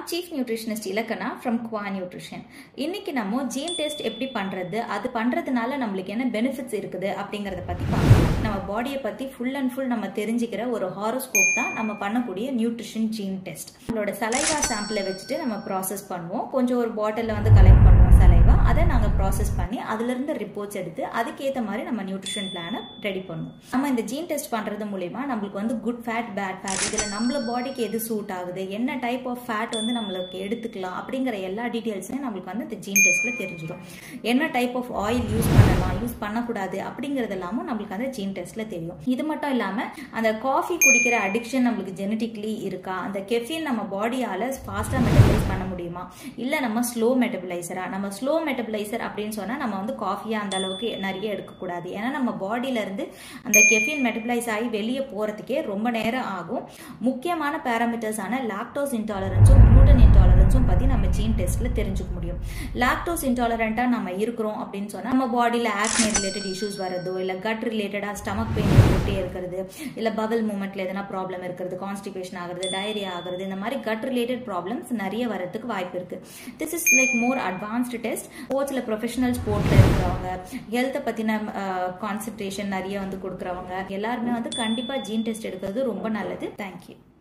chief nutritionist Ilakkana from Qua nutrition இன்னைக்கு நம்ம gene test எப்படி பண்றது அது பண்றதுனால நம்மளுக்கு என்ன பெனிஃபிட்ஸ் இருக்குது அப்படிங்கறத பத்தி பார்க்கலாம் நம்ம பாடியை பத்தி ஃபுல் அண்ட் ஃபுல் நம்ம தெரிஞ்சுக்கிற ஒரு ஹாரோஸ்கோப் தான் நம்ம பண்ணக்கூடிய நியூட்ரிஷன் ஜீன் டெஸ்ட் நம்மளோட சலைவா சாம்பிளை வச்சுட்டு நம்ம ப்ராசஸ் பண்ணுவோம் கொஞ்சம் ஒரு பாட்டிலில் வந்து கலெக்ட் பண்ணுவோம் சலைவா அதை நாங்கள் ப்ராசஸ் பண்ணி அதுல இருந்து ரிப்போர்ட்ஸ் எடுத்து அதுக்கேற்ற மாதிரி நம்ம நியூட்ரிஷன் பிளானை ரெடி பண்ணுவோம் நம்ம இந்த ஜீன் டெஸ்ட் பண்றது மூலியமா நம்மளுக்கு வந்து குட் ஃபேட் பேட் ஃபேட் இதுல நம்மள பாடிக்கு எது சூட் ஆகுது என்ன டைப் ஆஃப் ஃபேட் வந்து நம்மளுக்கு எடுத்துக்கலாம் அப்படிங்கிற எல்லா டீட்டெயில்ஸுமே நம்மளுக்கு வந்து இந்த ஜீன் டெஸ்ட்ல தெரிஞ்சிடும் என்ன டைப் ஆஃப் ஆயில் யூஸ் பண்ணலாம் யூஸ் பண்ணக்கூடாது அப்படிங்கிறது எல்லாமும் நம்மளுக்கு அந்த ஜீன் டெஸ்ட்ல தெரியும் இது மட்டும் இல்லாம அந்த காஃபி குடிக்கிற அடிக்ஷன் நம்மளுக்கு ஜெனட்டிக்லி இருக்கா அந்த கெஃபின் நம்ம பாடியால ஃபாஸ்டா மெட்டபலைஸ் பண்ண முடியுமா இல்ல நம்ம ஸ்லோ மெட்டபலைசரா நம்ம ஸ்லோ மெட்டபலைசர் அப்படின்னு சொன்னா நம்ம வந்து காஃபியா அந்த அளவுக்கு நிறைய எடுக்கக்கூடாது ஏன்னா நம்ம பாடியில இருந்து அந்த கெஃபின் மெட்டபலைஸ் ஆகி வெளியே போறதுக்கே ரொம்ப நேரம் ஆகும் முக்கியமான பேராமீட்டர்ஸான லாக்டோஸ் இன்டாலரன்ஸும் குளூட்டன் இன்டாலரன்ஸும் பத்தி நம்ம ஜீன் டெஸ்ட்ல தெரிஞ்சுக்க முடியும் லாக்டோஸ் இன்டாலரண்டா நம்ம இருக்கிறோம் அப்படின்னு சொன்னா நம்ம பாடியில ஆக்னே ரிலேட்டட் இஷ்யூஸ் வரதோ இல்ல கட் ரிலேட்டடா ஸ்டமக் பெயின் இருந்துட்டே இருக்கிறது இல்ல பவல் மூமெண்ட்ல எதனா ப்ராப்ளம் இருக்கிறது கான்ஸ்டிபேஷன் ஆகுறது டயரியா ஆகுறது இந்த மாதிரி கட் ரிலேட்டட் ப்ராப்ளம்ஸ் நிறைய வரதுக்கு வாய்ப்பு இருக்கு this is like more advanced test ஸ்போர்ட்ஸ்ல ப்ரொஃபஷனல் ஸ்போர்ட்ல இருக்கிறவங்க ஹெல்த்தை பத்தின கான்சன்ட்ரேஷன் நிறைய வந்து கொடுக்குறவங்க எல்லாருமே வந்து கண்டிப்பா ஜீன் டெஸ்ட் எடுக்கிறது ரொம்ப நல்லது தேங்க்யூ